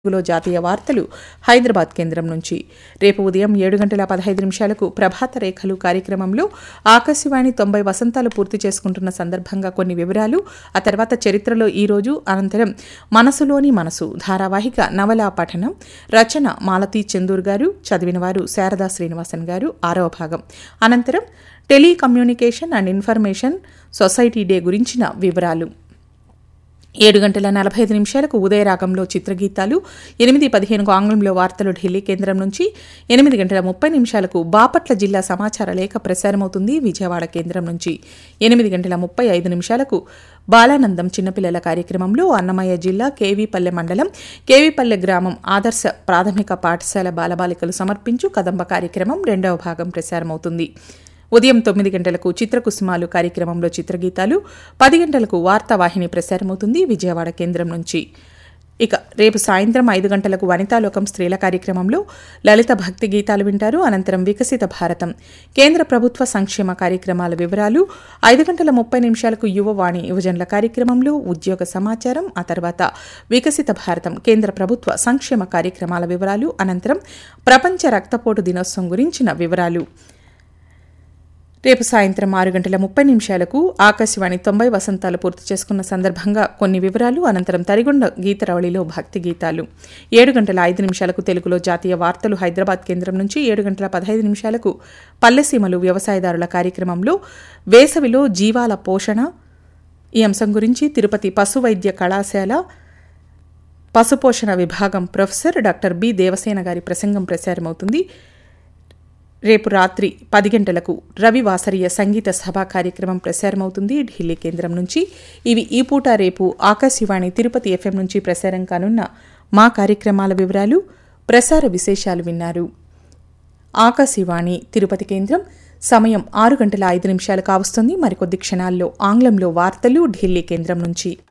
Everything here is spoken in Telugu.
తెలుగులో జాతీయ వార్తలు హైదరాబాద్ కేంద్రం నుంచి రేపు ఉదయం ఏడు గంటల పదహైదు నిమిషాలకు ప్రభాత రేఖలు కార్యక్రమంలో ఆకాశవాణి తొంభై వసంతాలు పూర్తి చేసుకుంటున్న సందర్భంగా కొన్ని వివరాలు ఆ తర్వాత చరిత్రలో ఈ రోజు అనంతరం మనసులోని మనసు ధారావాహిక నవలా పఠనం రచన మాలతీ చందూర్ గారు చదివినవారు శారదా శ్రీనివాసన్ గారు ఆరవ భాగం అనంతరం telecommunication and information society day గురించిన వివరాలు ఏడు గంటల నలభై ఐదు నిమిషాలకు ఉదయరాగంలో చిత్రగీతాలు ఎనిమిది పదిహేనుకు ఆంగ్లంలో వార్తలు ఢిల్లీ కేంద్రం నుంచి ఎనిమిది గంటల ముప్పై నిమిషాలకు బాపట్ల జిల్లా సమాచార లేఖ ప్రసారమవుతుంది విజయవాడ కేంద్రం నుంచి ఎనిమిది గంటల ముప్పై ఐదు నిమిషాలకు బాలానందం చిన్నపిల్లల కార్యక్రమంలో అన్నమయ్య జిల్లా కేవీపల్లె మండలం కేవీపల్లె గ్రామం ఆదర్శ ప్రాథమిక పాఠశాల బాలబాలికలు సమర్పించు కదంబ కార్యక్రమం రెండవ భాగం ప్రసారమవుతుంది ఉదయం తొమ్మిది గంటలకు చిత్రకుసుమాలు కార్యక్రమంలో చిత్రగీతాలు పది గంటలకు వార్తావాహిని ప్రసారమవుతుంది విజయవాడ కేంద్రం నుంచి ఇక రేపు సాయంత్రం ఐదు గంటలకు వనితాలోకం స్త్రీల కార్యక్రమంలో లలిత భక్తి గీతాలు వింటారు అనంతరం వికసిత భారతం కేంద్ర ప్రభుత్వ సంక్షేమ కార్యక్రమాల వివరాలు ఐదు గంటల ముప్పై నిమిషాలకు యువవాణి యువజనుల కార్యక్రమంలో ఉద్యోగ సమాచారం ఆ తర్వాత వికసిత భారతం కేంద్ర ప్రభుత్వ సంక్షేమ కార్యక్రమాల వివరాలు అనంతరం ప్రపంచ రక్తపోటు దినోత్సవం గురించిన వివరాలు రేపు సాయంత్రం ఆరు గంటల ముప్పై నిమిషాలకు ఆకాశవాణి తొంభై వసంతాలు పూర్తి చేసుకున్న సందర్భంగా కొన్ని వివరాలు అనంతరం తరిగొండ గీతరవళిలో భక్తి గీతాలు ఏడు గంటల ఐదు నిమిషాలకు తెలుగులో జాతీయ వార్తలు హైదరాబాద్ కేంద్రం నుంచి ఏడు గంటల పదహైదు నిమిషాలకు పల్లెసీమలు వ్యవసాయదారుల కార్యక్రమంలో వేసవిలో జీవాల పోషణ ఈ అంశం గురించి తిరుపతి పశు వైద్య కళాశాల పశుపోషణ విభాగం ప్రొఫెసర్ డాక్టర్ బి దేవసేన గారి ప్రసంగం ప్రసారమవుతుంది రేపు రాత్రి పది గంటలకు రవి వాసరీయ సంగీత సభ కార్యక్రమం ప్రసారమవుతుంది ఢిల్లీ కేంద్రం నుంచి ఇవి ఈ పూట రేపు ఆకాశవాణి తిరుపతి ఎఫ్ఎం నుంచి ప్రసారం కానున్న మా కార్యక్రమాల వివరాలు ప్రసార విశేషాలు విన్నారు ఆకాశవాణి తిరుపతి కేంద్రం సమయం ఆరు గంటల ఐదు నిమిషాలు కావస్తుంది మరికొద్ది క్షణాల్లో ఆంగ్లంలో వార్తలు ఢిల్లీ కేంద్రం నుంచి